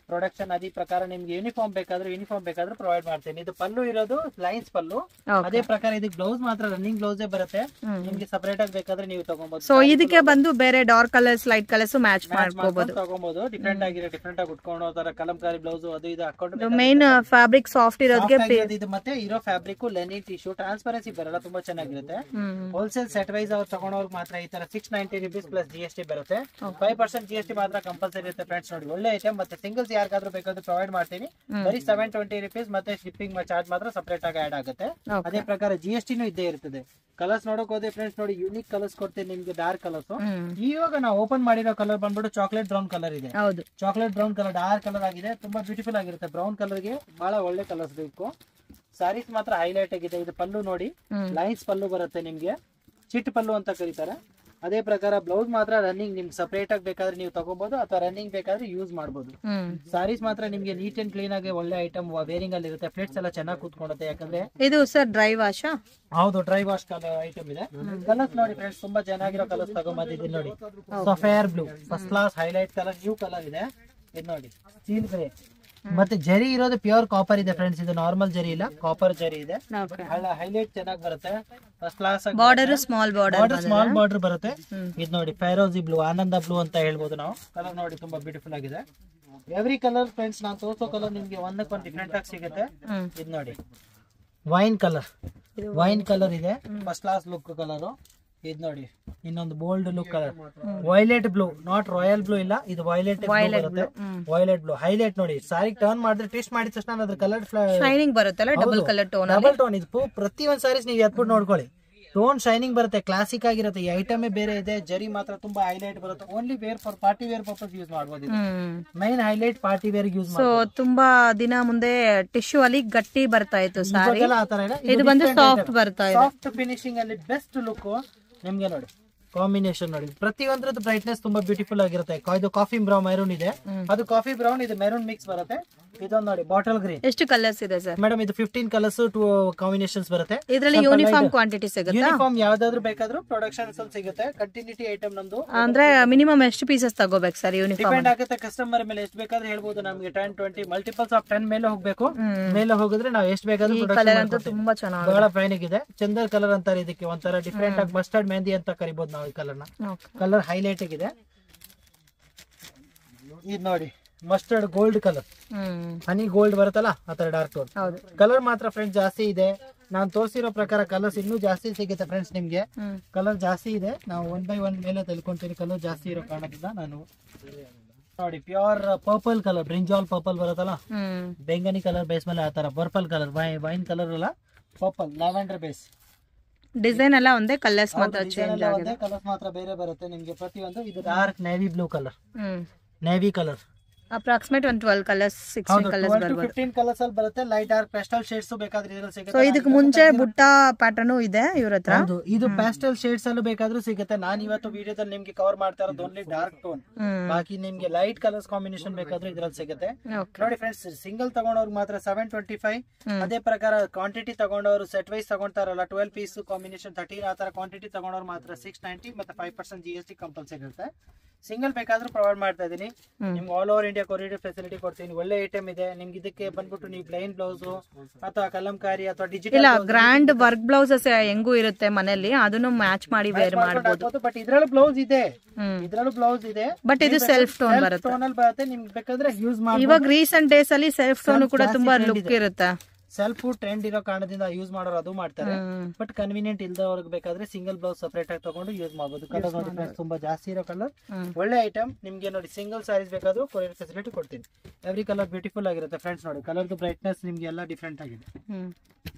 ಪ್ರೊಡಕ್ಷನ್ ಅದೇ ಪ್ರಕಾರ ನಿಮ್ಗೆ ಯೂನಿಫಾರ್ಮ್ ಬೇಕಾದ್ರೆ ಯೂನಿಫಾರ್ಮ್ ಬೇಕಾದ್ರೆ ಪ್ರೊವೈಡ್ ಮಾಡ್ತೀನಿ ಇದು ಪಲ್ಲು ಇರೋದು ಲೈನ್ಸ್ ಪಲ್ಲು ಅದೇ ಪ್ರಕಾರ ಇದಕ್ಕೆ ಬ್ಲೌಸ್ ಮಾತ್ರ ರನ್ನಿಂಗ್ ಬ್ಲೌಸೇ ಬರುತ್ತೆ ನಿಮ್ಗೆ ಸಪರೇಟ್ ಆಗಿ ಬೇಕಾದ್ರೆ ನೀವು ತಗೊಬಹುದು ಸೊ ಇದಕ್ಕೆ ಬಂದು ಬೇರೆ dark colours light colours match ಮಾಡ್ಕೋಬಹುದು ತಗೊಬಹುದು ಡಿಫ್ರೆಂಟ್ ಆಗಿರೋ ಡಿಫ್ರೆಂಟ್ ಆಗಿ ಉಟ್ಕೊಂಡು ಹೋಗ್ತಾರೆ ಕಲಂಕಾರಿ ಬ್ಲೌಸ್ ಅದು ಇದು ಹಾಕೊಂಡು ಮೇನ್ ಫ್ಯಾಬ್ರಿಕ್ ಸಾಫ್ಟ್ ಇರೋದಕ್ಕೆ Soft ಆಗಿರೋದು ಇದು ಮತ್ತೆ ಇರೋ ಫ್ಯಾಬ್ರಿಕ್ ಲೆನಿನ್ ಟಿಶ್ಯೂ ಟ್ರಾನ್ಸ್ಪರೆನ್ಸಿ ಬರಲ್ಲ ತುಂಬಾ ಚೆನ್ನಾಗಿರುತ್ತೆ ಹೋಲ್ಸೇಲ್ ಸೆಟ್ ವೈಸ್ ಅವ್ರು ತಗೊಂಡವ್ರಿಗೆ ಮಾತ್ರ ಈ ತರ six ninety rupees plus G S T ಬರುತ್ತೆ five percent G S T ಮಾತ್ರ ಕಂಪಲ್ಸರಿ ಇರುತ್ತೆ ಫ್ರೆಂಡ್ಸ್ ನೋಡಿ ಒಳ್ಳೆ ಐಟಮ್ ಮತ್ತೆ ಸಿಂಗಲ್ಸ್ ಯಾರಿಗಾದ್ರೂ ಬೇಕಾದ್ರೂ ಪ್ರೊವೈಡ್ ಮಾಡ್ತೀನಿ ಬರೀ ಸೆವೆನ್ ಟ್ವೆಂಟಿ ರುಪೀಸ್ ಮತ್ತೆ ಶಿಪ್ಪಿಂಗ್ ಚಾರ್ಜ್ ಮಾತ್ರ ಸಪರೇಟ್ ಆಗಿ ಆಡ್ ಆಗುತ್ತೆ ಅದೇ ಪ್ರಕಾರ ಜಿ ಎಸ್ ಟಿನೂ ಇದ್ದೇ ಇರ್ತದೆ ಕಲರ್ಸ್ ನೋಡಕ್ ಹೋದ್ರೆ ಫ್ರೆಂಡ್ಸ್ ನೋಡಿ ಯೂನಿಕ್ ಕಲರ್ಸ್ ಕೊಡ್ತೀನಿ ನಿಮ್ಗೆ ಡಾರ್ಕ್ ಕಲರ್ಸ್ ಇವಾಗ ನಾವು ಓಪನ್ ಮಾಡಿರೋ ಕಲರ್ ಬಂದ್ಬಿಟ್ಟು ಚಾಕ್ಲೇಟ್ ಬ್ರೌನ್ ಕಲರ್ ಇದೆ ಹೌದು chocolate brown colour dark colour ಆಗಿದೆ ತುಂಬಾ ಬ್ಯೂಟಿಫುಲ್ ಆಗಿರುತ್ತೆ ಬ್ರೌನ್ ಕಲರ್ಗೆ ಬಹಳ ಒಳ್ಳೆ ಕಲರ್ಸ್ ಬೇಕು ಸಾರೀಸ್ ಮಾತ್ರ ಹೈಲೈಟ್ ಆಗಿದೆ ಇದು ಪಲ್ಲು ನೋಡಿ ಹ್ಮ್. ಲೈನ್ಸ್ ಪಲ್ಲು ಬರುತ್ತೆ ನಿಮ್ಗೆ ಚಿಟ್ ಪಲ್ಲು ಅಂತ ಕರೀತಾರೆ ಅದೇ ಪ್ರಕಾರ ಬ್ಲೌಸ್ ಮಾತ್ರ ರನ್ನಿಂಗ್ ನಿಮ್ಗೆ ಸಪರೇಟ್ ಆಗಿ ಬೇಕಾದ್ರೆ ನೀವು ತಗೋಬಹುದು ಅಥವಾ ರನ್ನಿಂಗ್ ಬೇಕಾದ್ರೆ ಯೂಸ್ ಮಾಡಬಹುದು ಹ್ಮ್ ಸಾರೀಸ್ ಮಾತ್ರ ನಿಮ್ಗೆ ನೀಟ್ ಅಂಡ್ ಕ್ಲೀನ್ ಆಗಿ ಒಳ್ಳೆ ಐಟಮ್ ವೇರಿಂಗ್ ಅಲ್ಲಿ ಇರುತ್ತೆ ಫ್ಲೆಟ್ಸ್ ಎಲ್ಲ ಚೆನ್ನಾಗಿ ಕೂತ್ಕೊಳ್ಳುತ್ತೆ ಯಾಕಂದ್ರೆ ಇದು ಸರ್ ಡ್ರೈ ವಾಶಾ ಹೌದು ಡ್ರೈ ವಾಶ್ ಕಲರ್ ಐಟಮ್ ಇದೆ ಕಲರ್ಸ್ ನೋಡಿ ಫ್ರೆಂಡ್ಸ್ ತುಂಬಾ ಚೆನ್ನಾಗಿರೋ ಕಲರ್ಸ್ ತಗೊಂಬಂದಿದ್ದೀನಿ ನೋಡಿ sapphire blue first class highlight colour new colour ಇದೆ ಇದು ನೋಡಿ ಸ್ಟೀಲ್ ಗ್ರೇ ಮತ್ತೆ ಜರಿ ಇರೋದು ಪ್ಯೂರ್ ಕಾಪರ್ ಇದೆ ಫ್ರೆಂಡ್ಸ್ ಇದು ನಾರ್ಮಲ್ ಜರಿ ಇಲ್ಲ ಕಾಪರ್ ಜರಿ ಇದೆ ಹೈಲೈಟ್ ಚೆನ್ನಾಗಿ ಬರುತ್ತೆ first class border small border border small border ಬರುತ್ತೆ ಇದು ನೋಡಿ ಫೈರೋಜಿ ಬ್ಲೂ ಆನಂದ ಬ್ಲೂ ಅಂತ ಹೇಳ್ಬೋದು ನಾವು ಕಲರ್ ನೋಡಿ ತುಂಬಾ ಬ್ಯೂಟಿಫುಲ್ ಆಗಿದೆ ಎವ್ರಿ ಕಲರ್ ಫ್ರೆಂಡ್ಸ್ ನಾನು ತೋರಿಸೋ ಕಲರ್ ನಿಮ್ಗೆ ಒಂದಕ್ಕೊಂದು ಡಿಫ್ರೆಂಟ್ ಆಗಿ ಸಿಗುತ್ತೆ ಹ್ಮ್ ಇದು ನೋಡಿ ವೈನ್ ಕಲರ್ ವೈನ್ ಕಲರ್ ಇದೆ ಫಸ್ಟ್ ಕ್ಲಾಸ್ ಲುಕ್ ಕಲರ್ ಇದು ನೋಡಿ ಇನ್ನೊಂದು bold look colour violet blue not royal blue ಇಲ್ಲ ಇದು ವೈಲೆಟ್ ಬರುತ್ತೆ ವೈಲೆಟ್ ಬ್ಲೂ ಹೈಲೈಟ್ ನೋಡಿ ಸಾರಿ ಟರ್ನ್ ಮಾಡಿದ್ರೆ ಟೇಸ್ಟ್ ಮಾಡಿದ ತಕ್ಷಣ ಅದ್ರ ಕಲರ್ ಶೈನಿಂಗ್ ಬರುತ್ತಲ್ಲ double colour tone double tone ಇದು ಪೂ- ಪ್ರತಿ ಒಂದ್ ಸಾರೀಸ್ ನೀವು ಎತ್ಬಿಟ್ಟು ನೋಡ್ಕೊಳ್ಳಿ ಟೋನ್ ಶೈನಿಂಗ್ ಬರುತ್ತೆ ಕ್ಲಾಸಿಕ್ ಆಗಿರುತ್ತೆ ಈ ಐಟಮ್ ಬೇರೆ ಇದೆ ಜರಿ ಮಾತ್ರ ತುಂಬಾ ಹೈಲೈಟ್ ಬರುತ್ತೆ only wear for party wear purpose use ಮಾಡ್ಬೋದು ಇದು ಹ್ಮ್ main highlight party wear use so ತುಂಬಾ ದಿನ ಮುಂದೆ ಟಿಶ್ಯೂ ಅಲ್ಲಿ ಗಟ್ಟಿ ಬರ್ತಾ ಇತ್ತು ಸಾರಿ ಇವಾಗೆಲ್ಲ ಆತರ ಇಲ್ಲ ಇದು ಬಂದು ಸಾಫ್ಟ್ ಬರ್ತಾ ಇದೆ ಸಾಫ್ಟ್ ಫಿನಿಶಿಂಗ್ ಅಲ್ಲಿ ಬೆಸ್ಟ್ ಲುಕ್ ನಿಮ್ಗೆ ನೋಡಿ ಕಾಂಬಿನೇಷನ್ ನೋಡಿ ಪ್ರತಿಯೊಂದ್ರದ್ದು ಬ್ರೈಟ್ನೆಸ್ ತುಂಬಾ ಬ್ಯೂಟಿಫುಲ್ ಆಗಿರುತ್ತೆ ಕಾ- ಇದು ಕಾಫಿ ಬ್ರೌನ್ ಮೆರೂನ್ ಇದೆ ಅದು ಕಾಫಿ ಬ್ರೌನ್ ಇದು ಮೆರೂನ್ ಮಿಕ್ಸ್ ಬರುತ್ತೆ ಇದೊಂದು ನೋಡಿ ಬಾಟಲ್ ಗ್ರೀನ್ ಎಷ್ಟು ಕಲರ್ಸ್ ಇದೆ ಸರ್ ಮೇಡಮ್ ಇದು ಫಿಫ್ಟೀನ್ ಕಲರ್ಸ್ ಟು ಕಾಂಬಿನೇಷನ್ಸ್ ಬರುತ್ತೆ ಇದ್ರಲ್ಲಿ ಯೂನಿಫಾರ್ಮ್ ಕ್ವಾಂಟಿಟಿ ಸಿಗುತ್ತಾ ಯೂನಿಫಾರ್ಮ್ ಯಾವ್ದಾದ್ರು ಬೇಕಾದ್ರೂ ಪ್ರೊಡಕ್ಷನ್ಸ್ ಅಲ್ಲಿ ಸಿಗುತ್ತೆ ಕಂಟಿನ್ಯೂಟಿ ಐಟಮ್ ನಮ್ದು ಅಂದ್ರೆ ಮಿನಿಮಮ್ ಎಷ್ಟು ಪೀಸಸ್ ತಗೋಬೇಕು ಸರ್ ಯೂನಿಫಾರ್ಮ್ ಡಿಪೆಂಡ್ ಆಗುತ್ತೆ ಕಸ್ಟಮರ್ ಮೇಲೆ ಎಷ್ಟು ಬೇಕಾದ್ರೆ ಹೇಳ್ಬೋದು ನಮ್ಗೆ ten twenty multiples of ten ಮೇಲೆ ಹೋಗ್ಬೇಕು ಮೇಲೆ ಹೋಗಿದ್ರೆ ನಾವು ಎಷ್ಟು ಬೇಕಾದ್ರೂ ಕಲರ್ production ಅಂತೂ ಮಾಡ್ಕೊಡ್ತೀವಿ. ತುಂಬಾ ಚೆನ್ನಾಗಿ ಬಹಳ ಫೈನ್ ಇದೆ ಚಂದರ್ ಕಲರ್ ಅಂತಾರೆ ಇದಕ್ಕೆ ಒಂಥರ ಡಿಫ್ರೆಂಟ್ ಆಗಿ ಮಸ್ಟರ್ಡ್ ಮೆಹಂದಿ ಅಂತ ಕರಿಬಹುದು ನಾವು ಈ ಕಲರ್ನ ಕಲರ್ ಹೈಲೈಟ್ ಆಗಿದೆ ಇದು ನೋಡಿ ಮಸ್ಟರ್ಡ್ ಗೋಲ್ಡ್ ಕಲರ್ ಹ್ಮ್ ಹನಿ ಗೋಲ್ಡ್ ಬರುತ್ತಲ್ಲ ಆ ತರ ಡಾರ್ಕ್ ಟೋನ್ ಹೌದು ಕಲರ್ ಮಾತ್ರ ಫ್ರೆಂಡ್ಸ್ ಜಾಸ್ತಿ ಇದೆ ನಾನು ತೋರಿಸಿರೋ ಪ್ರಕಾರ ಕಲರ್ಸ್ ಇನ್ನೂ ಜಾಸ್ತಿ ಸಿಗುತ್ತೆ ಫ್ರೆಂಡ್ಸ್ ನಿಮ್ಗೆ ಹ್ಮ್ ಕಲರ್ ಜಾಸ್ತಿ ಇದೆ ನಾವು ಒನ್ ಬೈ ಒನ್ ಮೇಲೆ ತಿಳ್ಕೊಂತೀನಿ ಕಲರ್ ಜಾಸ್ತಿ ಇರೋ ಕಾರಣದಿಂದ ನಾನು ನೋಡಿ pure purple colour brinjal purple ಬರುತ್ತಲ್ಲ ಹ್ಮ್ ಬೆಂಗನಿ ಕಲರ್ ಬೇಸ್ ಮೇಲೆ ಆ ತರ ಪರ್ಪಲ್ ಕಲರ್ ವೈನ್ ಕಲರ್ ಅಲ್ಲ ಪರ್ಪಲ್ ಲ್ಯಾವೆಂಡರ್ ಬೇಸ್ ಡಿಸೈನ್ ಎಲ್ಲ ಒಂದೇ ಕಲರ್ಸ್ ಮಾತ್ರ ಚೇಂಜ್ ಆಗಿದೆ ಒಂದೇ ಕಲರ್ಸ್ ಮಾತ್ರ ಬೇರೆ ಬರುತ್ತೆ ನಿಮ್ಗೆ ಪ್ರತಿಯೊಂದು ಇದು dark navy blue colour hmm navy colour approximate ಒಂದು ಟ್ವೆಲ್ ಕಲರ್ಸ್ ಸಿಕ್ಸ್ಟೀನ್ ಕಲರ್ಸ್ ಬರ್ಬೋದು ಫಿಫ್ಟೀನ್ ಕಲರ್ಸ್ ಅಲ್ಲಿ ಬರುತ್ತೆ ಲೈಟ್ ಡಾರ್ಕ್ ಪೆಸ್ಟಲ್ ಶೇಡ್ಸ್ ಬೇಕಾದ್ರೆ ಇದ್ರಲ್ಲಿ ಸೊ ಸಿಗುತ್ತೆ ಇದಕ್ಕೆ ಮುಂಚೆ ಬುಟ್ಟ ಪ್ಯಾಟರ್ನು ಇದೆ ಇವ್ರ ಹತ್ರ ಹೌದು ಇದು ಪ್ಯಾಸ್ಟಲ್ ಶೇಡ್ಸ್ ಅಲ್ಲೂ ಬೇಕಾದ್ರೂ ಸಿಗುತ್ತೆ ನಾನು ಇವತ್ತು ವಿಡಿಯೋದಲ್ಲಿ ನಿಮ್ಗೆ ಕವರ್ ಮಾಡ್ತಾ ಇರೋದು ಓನ್ಲಿ ಡಾರ್ಕ್ ಟೋನ್ ಹ್ಮ್ ಬಾಕಿ ನಿಮ್ಗೆ ಲೈಟ್ ಕಲರ್ಸ್ ಕಾಂಬಿನೇಷನ್ ಬೇಕಾದ್ರೂ ಇದ್ರಲ್ಲಿ ಸಿಗುತ್ತೆ ಓಕೆ ನೋಡಿ ಫ್ರೆಂಡ್ಸ್ ಸಿಂಗಲ್ ತಗೊಂಡವ್ರಿಗೆ ಮಾತ್ರ ಸೆವೆನ್ ಟ್ವೆಂಟಿ ಫೈವ್ ಹ್ಮ್. ಅದೇ ಪ್ರಕಾರ ಕ್ವಾಂಟಿಟಿ ತಗೊಂಡವರು ಸೆಟ್ ವೈಸ್ ತಗೊಂತಾರಲ್ಲ ಟ್ವೆಲ್ ಪೀಸ್ ಕಾಂಬಿನೇಷನ್ ತರ್ಟೀನ್ ಆ ತರ ಕ್ವಾಂಟಿಟಿ ತಗೊಂಡವ್ರು ಮಾತ್ರ ಸಿಕ್ಸ್ ನೈಂಟಿ ಮತ್ತೆ five percent G S T compulsory ಇರುತ್ತೆ ಸಿಂಗಲ್ ಬೇಕಾದ್ರೂ ಪ್ರೊವೈಡ್ ಮಾಡ್ತಾ ಇದೀನಿ ಹ್ಮ್. ನಿಮ್ಗೆ all over India courier facility ಕೊಡ್ತೀನಿ ಒಳ್ಳೆ ಐಟಮ್ ಇದೆ ನಿಮ್ಗೆ ಇದಕ್ಕೆ ಬಂದ್ಬಿಟ್ಟು ನೀವು ಪ್ಲೈನ್ ಬ್ಲೌಸ್ ಅಥವಾ ಕಲಂಕಾರಿ ಅಥವಾ ಇಲ್ಲ ಡಿಜಿಟಲ್ ಗ್ರ್ಯಾಂಡ್ ವರ್ಕ್ ಬ್ಲೌಸಸ್ ಹೆಂಗೂ ಇರುತ್ತೆ ಮನೇಲಿ ಅದನ್ನು ಮ್ಯಾಚ್ ಮಾಡಿ ವೇರ್ ಮಾಡ್ಬೋದು ಬಟ್ ಇದ್ರಲ್ಲೂ ಬ್ಲೌಸ್ ಇದೆ ಹ್ಮ್ ಇದ್ರಲ್ಲೂ ಬ್ಲೌಸ್ ಇದೆ ಬಟ್ ಇದು ಸೆಲ್ಫ್ ಟೋನ್ ಬರುತ್ತೆ ಟೋನ್ ಅಲ್ಲಿ ಬರುತ್ತೆ ನಿಮ್ಗೆ ಬೇಕಾದ್ರೆ ಯೂಸ್ ಮಾಡಿ ಇವಾಗ ರೀಸೆಂಟ್ ಡೇಸ್ ಅಲ್ಲಿ ಸೆಲ್ಫ್ ಟೋನ್ ಕೂಡ ಜಾಸ್ತಿ ತುಂಬಾ trend ಲುಕ್ ಇದೆ. ಇರುತ್ತೆ ಸೆಲ್ಫ್ ಟ್ರೆಂಡ್ ಇರೋ ಕಾರಣದಿಂದ ಯೂಸ್ ಮಾಡೋರು ಅದು ಮಾಡ್ತಾರೆ ಹ್ಮ್. ಬಟ್ ಕನ್ವೀನಿಯಂಟ್ ಇಲ್ದವ್ರಿಗೆ ಬೇಕಾದ್ರೆ ಸಿಂಗಲ್ ಬ್ಲೌಸ್ ಸಪರೇಟ್ ಆಗಿ ತಗೊಂಡು ಯೂಸ್ ಮಾಡಬಹುದು ಕಲರ್ ನೋಡಿ friends, ತುಂಬಾ ಜಾಸ್ತಿ ಇರೋ ಕಲರ್ ಹ್ಮ್. ಒಳ್ಳೆ ಐಟಮ್ ನಿಮ್ಗೆ ನೋಡಿ ಸಿಂಗಲ್ ಸ್ಯಾರೀಸ್ ಬೇಕಾದ್ರೂ ಕೊರಿಯರ್ ಫೆಸಿಲಿಟಿ ಕೊಡ್ತೀನಿ ಎವ್ರಿ ಕಲರ್ ಬ್ಯೂಟಿಫುಲ್ ಆಗಿರುತ್ತೆ ಫ್ರೆಂಡ್ಸ್ ನೋಡಿ ಕಲರ್ದು ಬ್ರೈಟ್ನೆಸ್ ನಿಮ್ಗೆ ಎಲ್ಲ ಡಿಫ್ರೆಂಟ್ ಆಗಿದೆ ಹ್ಮ್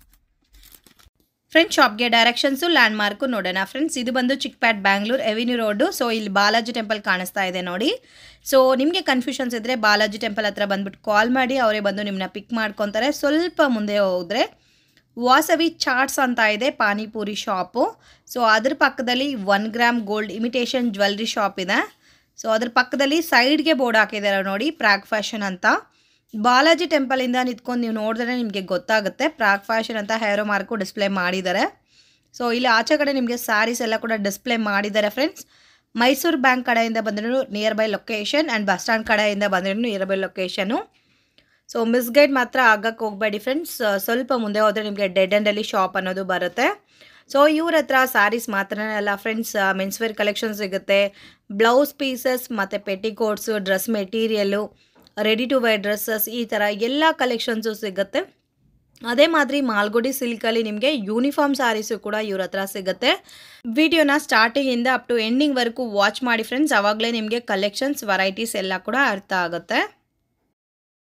ಫ್ರೆಂಡ್ಸ್ ಶಾಪ್ಗೆ ಡೈರೆಕ್ಷನ್ಸು ಲ್ಯಾಂಡ್ ಮಾರ್ಕು ನೋಡೋಣ ಫ್ರೆಂಡ್ಸ್ ಇದು ಬಂದು Chickpet Bangalore avenue road so ಇಲ್ಲಿ ಬಾಲಾಜಿ ಟೆಂಪಲ್ ಕಾಣಿಸ್ತಾ ಇದೆ ನೋಡಿ ಸೊ ನಿಮಗೆ ಕನ್ಫ್ಯೂಷನ್ಸ್ ಇದ್ದರೆ ಬಾಲಾಜಿ ಟೆಂಪಲ್ ಹತ್ರ ಬಂದ್ಬಿಟ್ಟು ಕಾಲ್ ಮಾಡಿ ಅವರೇ ಬಂದು ನಿಮ್ಮನ್ನ ಪಿಕ್ ಮಾಡ್ಕೊತಾರೆ ಸ್ವಲ್ಪ ಮುಂದೆ ಹೋದರೆ ವಾಸವಿ ಚಾಟ್ಸ್ ಅಂತ ಇದೆ ಪಾನಿಪುರಿ ಶಾಪು ಸೊ ಅದ್ರ ಪಕ್ಕದಲ್ಲಿ one gram gold imitation jewellery shop ಇದೆ ಸೊ ಅದ್ರ ಪಕ್ಕದಲ್ಲಿ ಸೈಡ್ಗೆ ಬೋರ್ಡ್ ಹಾಕಿದ್ದಾರೆ ನೋಡಿ ಪ್ರಾಗ್ ಫ್ಯಾಷನ್ ಅಂತ ಬಾಲಾಜಿ ಟೆಂಪಲಿಂದ ನಿಂತ್ಕೊಂಡು ನೀವು ನೋಡಿದ್ರೆ ನಿಮಗೆ ಗೊತ್ತಾಗುತ್ತೆ ಪ್ರಾಗ್ ಫ್ಯಾಷನ್ ಅಂತ ಹೇರೋ ಮಾರ್ಕು ಡಿಸ್ಪ್ಲೇ ಮಾಡಿದ್ದಾರೆ ಸೊ ಇಲ್ಲಿ ಆಚೆ ಕಡೆ ನಿಮಗೆ ಸ್ಯಾರೀಸ್ ಎಲ್ಲ ಕೂಡ ಡಿಸ್ಪ್ಲೇ ಮಾಡಿದ್ದಾರೆ ಫ್ರೆಂಡ್ಸ್ ಮೈಸೂರು ಬ್ಯಾಂಕ್ ಕಡೆಯಿಂದ ಬಂದ್ರೂ near by location and bus stand ಕಡೆಯಿಂದ ಬಂದ್ರೂ near by location so misguide ಮಾತ್ರ ಆಗಕ್ಕೆ ಹೋಗಬೇಡಿ ಫ್ರೆಂಡ್ಸ್ ಸ್ವಲ್ಪ ಮುಂದೆ ಹೋದರೆ ನಿಮಗೆ ಡೆಡ್ ಎಂಡಲ್ಲಿ ಶಾಪ್ ಅನ್ನೋದು ಬರುತ್ತೆ ಸೊ ಇವ್ರ ಹತ್ರ ಸ್ಯಾರೀಸ್ ಮಾತ್ರನೇ ಅಲ್ಲ ಫ್ರೆಂಡ್ಸ್ ಮೆನ್ಸ್ವೇರ್ ಕಲೆಕ್ಷನ್ ಸಿಗುತ್ತೆ ಬ್ಲೌಸ್ ಪೀಸಸ್ ಮತ್ತು petticoats dress material ready to wear dresses ಈ ಥರ ಎಲ್ಲ ಕಲೆಕ್ಷನ್ಸು ಸಿಗುತ್ತೆ ಅದೇ ಮಾದರಿ ಮಾಲ್ಗುಡಿ ಸಿಲ್ಕಲ್ಲಿ ನಿಮಗೆ ಯೂನಿಫಾರ್ಮ್ ಸ್ಯಾರೀಸು ಕೂಡ ಇವ್ರ ಹತ್ರ ಸಿಗುತ್ತೆ ವಿಡಿಯೋನ ಸ್ಟಾರ್ಟಿಂಗಿಂದ ಅಪ್ ಟು ಎಂಡಿಂಗ್ವರೆಗೂ ವಾಚ್ ಮಾಡಿ ಫ್ರೆಂಡ್ಸ್ ಆವಾಗಲೇ ನಿಮಗೆ ಕಲೆಕ್ಷನ್ಸ್ ವೆರೈಟೀಸ್ ಎಲ್ಲ ಕೂಡ ಅರ್ಥ ಆಗುತ್ತೆ